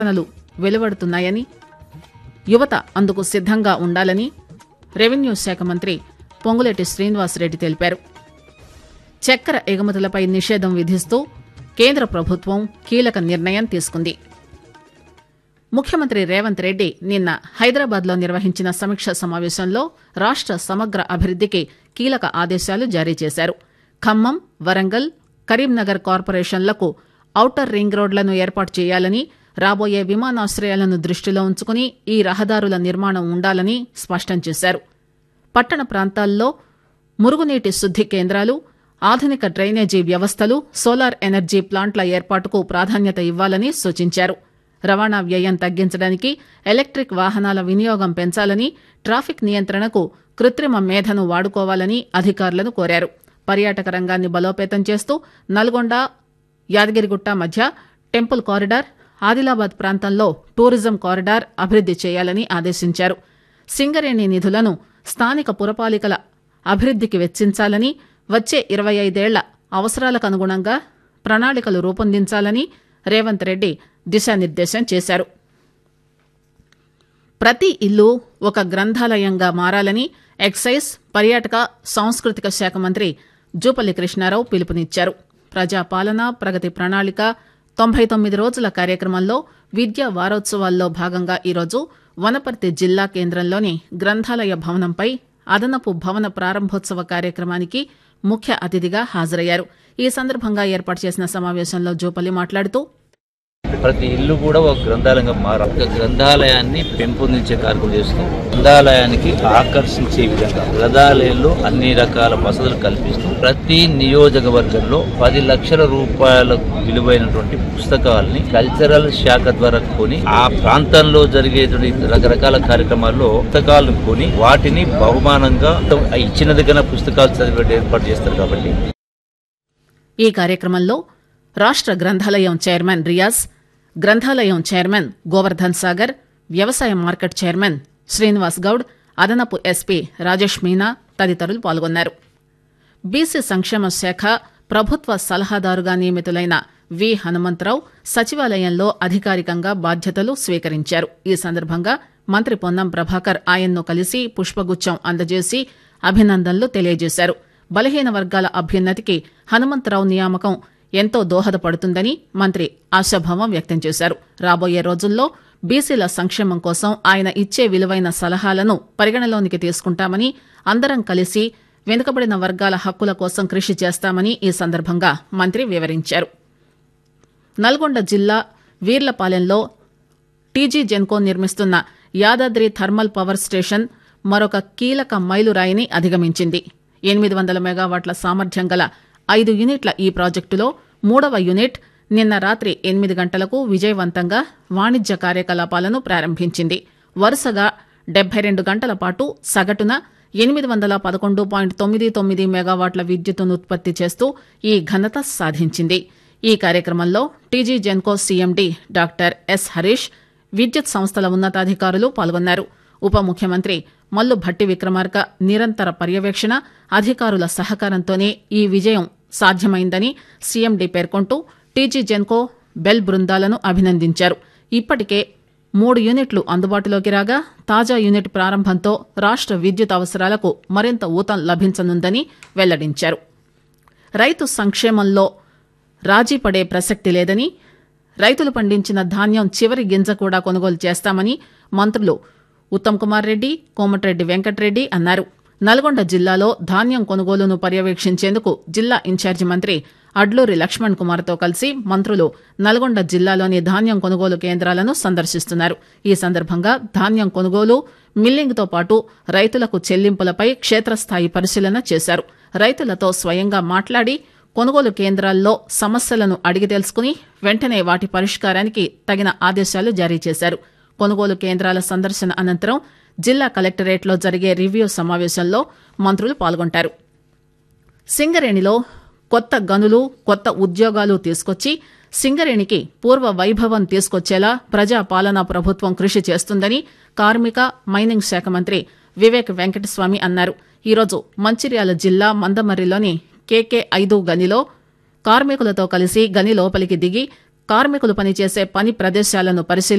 ప్రకటనలు వెలువడుతున్నాయని యువత అందుకు సిద్దంగా ఉండాలని రెవెన్యూ శాఖ మంత్రి పొంగులేటి శ్రీనివాసరెడ్డి తెలిపారు చక్కెర ఎగుమతులపై నిషేధం విధిస్తూ కేంద్ర ప్రభుత్వం కీలక నిర్ణయం తీసుకుంది ముఖ్యమంత్రి రేవంత్ రెడ్డి నిన్న హైదరాబాద్ లో నిర్వహించిన సమీక్ష సమావేశంలో రాష్ట సమగ్ర అభివృద్దికి కీలక ఆదేశాలు జారీ చేశారు ఖమ్మం వరంగల్ కరీంనగర్ కార్పొరేషన్లకు ఔటర్ రింగ్ రోడ్లను ఏర్పాటు చేయాలని రాబోయే విమానాశ్రయాలను దృష్టిలో ఉంచుకుని ఈ రహదారుల నిర్మాణం ఉండాలని స్పష్టం చేశారు పట్టణ ప్రాంతాల్లో మురుగునీటి శుద్ది కేంద్రాలు ఆధునిక డ్రైనేజీ వ్యవస్థలు సోలార్ ఎనర్జీ ప్లాంట్ల ఏర్పాటుకు ప్రాధాన్యత ఇవ్వాలని సూచించారు రవాణా వ్యయం తగ్గించడానికి ఎలక్ట్రిక్ వాహనాల వినియోగం పెంచాలని ట్రాఫిక్ నియంత్రణకు కృత్రిమ మేధను వాడుకోవాలని అధికారులను కోరారు పర్యాటక రంగాన్ని బలోపేతం చేస్తూ నల్గొండ యాదగిరిగుట్ట మధ్య టెంపుల్ కారిడార్ ఆదిలాబాద్ ప్రాంతంలో టూరిజం కారిడార్ అభివృద్ది చేయాలని ఆదేశించారు సింగరేణి నిధులను స్థానిక పురపాలికల అభివృద్దికి వెచ్చించాలని వచ్చే ఇరవై ఐదేళ్ల అవసరాలకు అనుగుణంగా ప్రణాళికలు రూపొందించాలని రేవంత్ రెడ్డి దిశానిర్దేశం చేశారు ప్రతి ఇల్లు ఒక గ్రంథాలయంగా మారాలని ఎక్సైజ్ పర్యాటక సాంస్కృతిక శాఖ మంత్రి జూపల్లి కృష్ణారావు పిలుపునిచ్చారు ప్రజాపాలన ప్రగతి ప్రణాళిక తొంభై తొమ్మిది రోజుల కార్యక్రమంలో విద్యా వారోత్సవాల్లో భాగంగా ఈరోజు వనపర్తి జిల్లా కేంద్రంలోని గ్రంథాలయ భవనంపై అదనపు భవన ప్రారంభోత్సవ కార్యక్రమానికి ముఖ్య అతిథిగా హాజరయ్యారు ఈ సందర్భంగా ఏర్పాటు చేసిన సమావేశంలో జూపల్లి మాట్లాడుతూ ప్రతి ఇల్లు కూడా ఒక గ్రంథాలయంగా మారాలి ఒక గ్రంథాలయాన్ని పెంపొందించే కార్యక్రమం చేస్తూ గ్రంథాలయానికి ఆకర్షించే విధంగా గ్రంథాలయంలో అన్ని రకాల వసతులు కల్పిస్తూ ప్రతి నియోజకవర్గంలో పది లక్షల రూపాయల విలువైనటువంటి పుస్తకాలని కల్చరల్ శాఖ ద్వారా కొని ఆ ప్రాంతంలో జరిగేటువంటి రకరకాల కార్యక్రమాల్లో పుస్తకాలను కొని వాటిని బహుమానంగా ఇచ్చినది కన్నా పుస్తకాలు చదివే ఏర్పాటు చేస్తారు కాబట్టి ఈ కార్యక్రమంలో రాష్ట గ్రంథాలయం చైర్మన్ రియాజ్ గ్రంథాలయం చైర్మన్ గోవర్ధన్ సాగర్ వ్యవసాయ మార్కెట్ చైర్మన్ శ్రీనివాస్ గౌడ్ అదనపు ఎస్పీ రాజేష్ మీనా తదితరులు పాల్గొన్నారు బీసీ సంక్షేమ శాఖ ప్రభుత్వ సలహాదారుగా నియమితులైన వి హనుమంతరావు సచివాలయంలో అధికారికంగా బాధ్యతలు స్వీకరించారు ఈ సందర్భంగా మంత్రి పొన్నం ప్రభాకర్ ఆయన్ను కలిసి పుష్పగుచ్చం అందజేసి అభినందనలు తెలియజేశారు బలహీన వర్గాల అభ్యున్నతికి హనుమంతరావు నియామకం ఎంతో దోహదపడుతుందని మంత్రి ఆశాభావం వ్యక్తం చేశారు రాబోయే రోజుల్లో బీసీల సంక్షేమం కోసం ఆయన ఇచ్చే విలువైన సలహాలను పరిగణలోనికి తీసుకుంటామని అందరం కలిసి వెనుకబడిన వర్గాల హక్కుల కోసం కృషి చేస్తామని ఈ సందర్భంగా మంత్రి వివరించారు నల్గొండ జిల్లా వీర్లపాలెంలో టీజీ జెన్కో నిర్మిస్తున్న యాదాద్రి థర్మల్ పవర్ స్టేషన్ మరొక కీలక మైలురాయిని అధిగమించింది ఎనిమిది వందల మెగావాట్ల సామర్థ్యం గల ఐదు యూనిట్ల ఈ ప్రాజెక్టులో మూడవ యూనిట్ నిన్న రాత్రి ఎనిమిది గంటలకు విజయవంతంగా వాణిజ్య కార్యకలాపాలను ప్రారంభించింది వరుసగా డెబ్బై రెండు గంటల పాటు సగటున ఎనిమిది వందల పదకొండు పాయింట్ తొమ్మిది తొమ్మిది మెగావాట్ల విద్యుత్తును ఉత్పత్తి చేస్తూ ఈ ఘనత సాధించింది ఈ కార్యక్రమంలో TG Genco CMD doctor S Harish విద్యుత్ సంస్థల ఉన్నతాధికారులు పాల్గొన్నారు ఉప ముఖ్యమంత్రి మల్లు భట్టి విక్రమార్క నిరంతర పర్యవేక్షణ అధికారుల సహకారంతోనే ఈ విజయం సాధ్యమైందని సీఎండీ పేర్కొంటూ టీజీ జెన్కో బెల్ బృందాలను అభినందించారు ఇప్పటికే మూడు యూనిట్లు అందుబాటులోకి రాగా తాజా యూనిట్ ప్రారంభంతో రాష్ట విద్యుత్ అవసరాలకు మరింత ఊతం లభించనుందని వెల్లడించారు రైతు సంక్షేమంలో రాజీ పడే ప్రసక్తి లేదని రైతులు పండించిన ధాన్యం చివరి గింజ కూడా కొనుగోలు చేస్తామని మంత్రులు ఉత్తమ్ కుమార్ రెడ్డి కోమటిరెడ్డి వెంకటరెడ్డి అన్నారు నల్గొండ జిల్లాలో ధాన్యం కొనుగోలును పర్యవేక్షించేందుకు జిల్లా ఇన్ఛార్జి మంత్రి అడ్లూరి లక్ష్మణ్ కుమార్తో కలిసి మంత్రులు నల్గొండ జిల్లాలోని ధాన్యం కొనుగోలు కేంద్రాలను సందర్శిస్తున్నారు ఈ సందర్భంగా ధాన్యం కొనుగోలు మిల్లింగ్తో పాటు రైతులకు చెల్లింపులపై క్షేత్రస్థాయి పరిశీలన చేశారు రైతులతో స్వయంగా మాట్లాడి కొనుగోలు కేంద్రాల్లో సమస్యలను అడిగి తెలుసుకుని వెంటనే వాటి పరిష్కారానికి తగిన ఆదేశాలు జారీ చేశారు కొనుగోలు కేంద్రాల సందర్శన అనంతరం జిల్లా కలెక్టరేట్లో జరిగే రివ్యూ సమావేశంలో మంత్రులు పాల్గొంటారు సింగరేణిలో కొత్త గనులు కొత్త ఉద్యోగాలు తీసుకొచ్చి సింగరేణికి పూర్వ వైభవం తీసుకొచ్చేలా ప్రజా పాలనా ప్రభుత్వం కృషి చేస్తుందని కార్మిక మైనింగ్ శాఖ మంత్రి వివేక్ వెంకటస్వామి అన్నారు ఈరోజు మంచిర్యాల జిల్లా మందమర్రిలోని కేకే ఐదు గనిలో కార్మికులతో కలిసి గని లోపలికి దిగి కార్మికులు పనిచేసే పని ప్రదేశాలను పరిశీలించారు